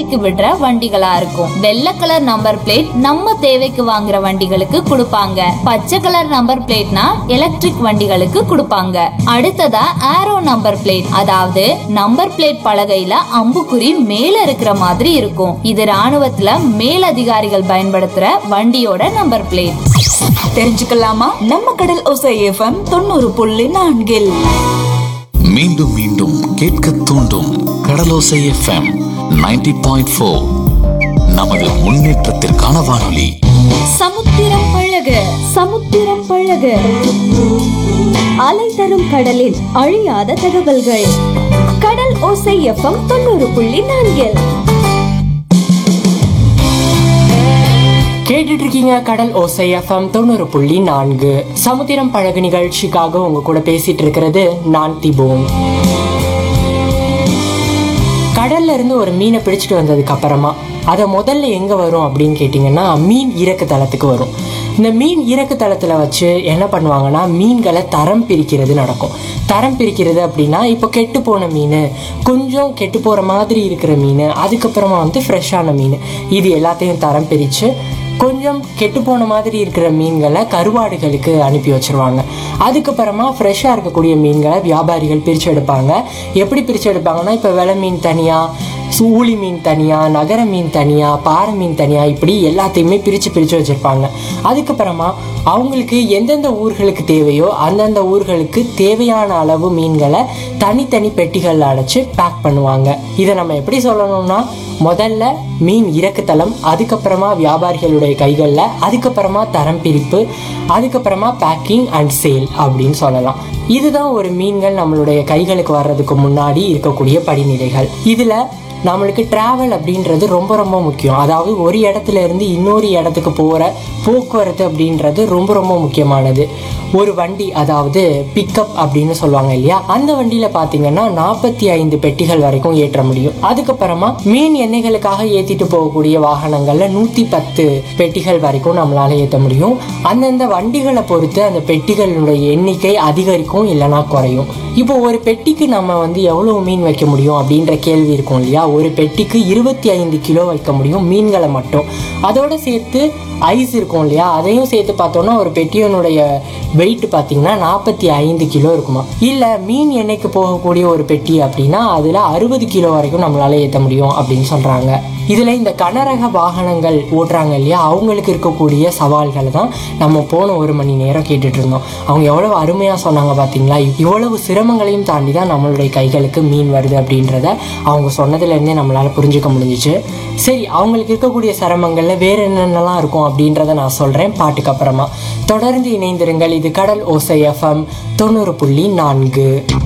வாடகைக்கு விடுற வண்டிகளா இருக்கும் வெள்ளை கலர் நம்பர் பிளேட் நம்ம தேவைக்கு வாங்குற வண்டிகளுக்கு கொடுப்பாங்க பச்சை கலர் நம்பர் பிளேட்னா எலக்ட்ரிக் வண்டிகளுக்கு கொடுப்பாங்க அடுத்ததா ஆரோ நம்பர் பிளேட் அதாவது நம்பர் பிளேட் பலகையில அம்புக்குறி மேல இருக்கிற மாதிரி இருக்கும் இது ராணுவத்துல மேலதிகாரிகள் பயன்படுத்துற வண்டியோட நம்பர் பிளேட் தெரிஞ்சுக்கலாமா நம்ம கடல் ஓசை எஃப்எம் தொண்ணூறு புள்ளி நான்கில் மீண்டும் மீண்டும் கேட்க தூண்டும் கடலோசை எஃப்எம் 90.4 பாயிண்ட் ஃபோர் நமது முன்னேற்றத்திற்கான வானொலி சமுத்திரம் பழக சமுத்திரம் பழக அலை தரும் கடலின் அழியாத தகவல்கள் கடல் ஓசை எஃப்எம் தொண்ணூறு புள்ளி நான்கில் கேட்டுட்டு இருக்கீங்க கடல் ஓசை எஃப்எம் தொண்ணூறு புள்ளி நான்கு சமுத்திரம் பழகு நிகழ்ச்சிக்காக உங்க கூட பேசிட்டு இருக்கிறது நான் திபோன் கடல்ல இருந்து ஒரு மீனை பிடிச்சிட்டு வந்ததுக்கு அப்புறமா அதை முதல்ல எங்க வரும் அப்படின்னு கேட்டிங்கன்னா மீன் இறக்கு தளத்துக்கு வரும் இந்த மீன் இறக்கு தளத்தில் வச்சு என்ன பண்ணுவாங்கன்னா மீன்களை தரம் பிரிக்கிறது நடக்கும் தரம் பிரிக்கிறது அப்படின்னா இப்போ கெட்டு போன மீன் கொஞ்சம் கெட்டு போகிற மாதிரி இருக்கிற மீன் அதுக்கப்புறமா வந்து ஃப்ரெஷ்ஷான மீன் இது எல்லாத்தையும் தரம் பிரித்து கொஞ்சம் கெட்டு போன மாதிரி இருக்கிற மீன்களை கருவாடுகளுக்கு அனுப்பி வச்சிருவாங்க அதுக்கப்புறமா ஃப்ரெஷ்ஷாக இருக்கக்கூடிய மீன்களை வியாபாரிகள் பிரித்து எடுப்பாங்க எப்படி பிரித்து எடுப்பாங்கன்னா இப்போ வெலை மீன் தனியாக சூளி மீன் தனியாக நகர மீன் தனியாக பாறை மீன் தனியாக இப்படி எல்லாத்தையுமே பிரித்து பிரித்து வச்சுருப்பாங்க அதுக்கப்புறமா அவங்களுக்கு எந்தெந்த ஊர்களுக்கு தேவையோ அந்தந்த ஊர்களுக்கு தேவையான அளவு மீன்களை தனித்தனி பெட்டிகளில் அடைச்சு பேக் பண்ணுவாங்க இதை நம்ம எப்படி சொல்லணும்னா முதல்ல மீன் இறக்குத்தளம் அதுக்கப்புறமா வியாபாரிகளுடைய கைகளில் அதுக்கப்புறமா தரம் பிரிப்பு அதுக்கப்புறமா பேக்கிங் அண்ட் சேல் அப்படின்னு சொல்லலாம் இதுதான் ஒரு மீன்கள் நம்மளுடைய கைகளுக்கு வர்றதுக்கு முன்னாடி இருக்கக்கூடிய படிநிலைகள் இதில் நம்மளுக்கு டிராவல் அப்படின்றது ரொம்ப ரொம்ப முக்கியம் அதாவது ஒரு இடத்துல இருந்து இன்னொரு இடத்துக்கு போகிற போக்குவரத்து அப்படின்றது ரொம்ப ரொம்ப முக்கியமானது ஒரு வண்டி அதாவது பிக்கப் அப்படின்னு சொல்லுவாங்க இல்லையா அந்த வண்டியில் பார்த்தீங்கன்னா நாற்பத்தி ஐந்து பெட்டிகள் வரைக்கும் ஏற்ற முடியும் அதுக்கப்புறமா மீன் எண்ணெய்களுக்காக ஏற்றிட்டு போகக்கூடிய வாகனங்களில் நூற்றி பத்து பெட்டிகள் வரைக்கும் நம்மளால ஏற்ற முடியும் அந்தந்த வண்டிகளை பொறுத்து அந்த பெட்டிகளுடைய எண்ணிக்கை அதிகரிக்கும் இல்லைன்னா குறையும் இப்போ ஒரு பெட்டிக்கு நம்ம வந்து எவ்வளவு மீன் வைக்க முடியும் அப்படின்ற கேள்வி இருக்கும் இல்லையா ஒரு பெட்டிக்கு இருபத்தி ஐந்து கிலோ வைக்க முடியும் மீன்களை மட்டும் அதோட சேர்த்து ஐஸ் இருக்கும் இல்லையா அதையும் சேர்த்து பார்த்தோம்னா ஒரு பெட்டியனுடைய வெயிட் பார்த்தீங்கன்னா நாற்பத்தி ஐந்து கிலோ இருக்குமா இல்லை மீன் எண்ணெய்க்கு போகக்கூடிய ஒரு பெட்டி அப்படின்னா அதில் அறுபது கிலோ வரைக்கும் நம்மளால ஏற்ற முடியும் அப்படின்னு சொல்கிறாங்க இதில் இந்த கனரக வாகனங்கள் ஓட்டுறாங்க இல்லையா அவங்களுக்கு இருக்கக்கூடிய சவால்களை தான் நம்ம போன ஒரு மணி நேரம் கேட்டுட்டு இருந்தோம் அவங்க எவ்வளவு அருமையாக சொன்னாங்க பார்த்தீங்களா இவ்வளவு சிரமங்களையும் தாண்டி தான் நம்மளுடைய கைகளுக்கு மீன் வருது அப்படின்றத அவங்க சொன்னதுலேருந்தே நம்மளால் புரிஞ்சுக்க முடிஞ்சிச்சு சரி அவங்களுக்கு இருக்கக்கூடிய சிரமங்களில் வேற என்னென்னலாம் இருக்கும் அப்படின்றத நான் சொல்கிறேன் பாட்டுக்கு அப்புறமா தொடர்ந்து இணைந்திருங்கள் இது கடல் ஓசை எஃப்எம் தொண்ணூறு புள்ளி நான்கு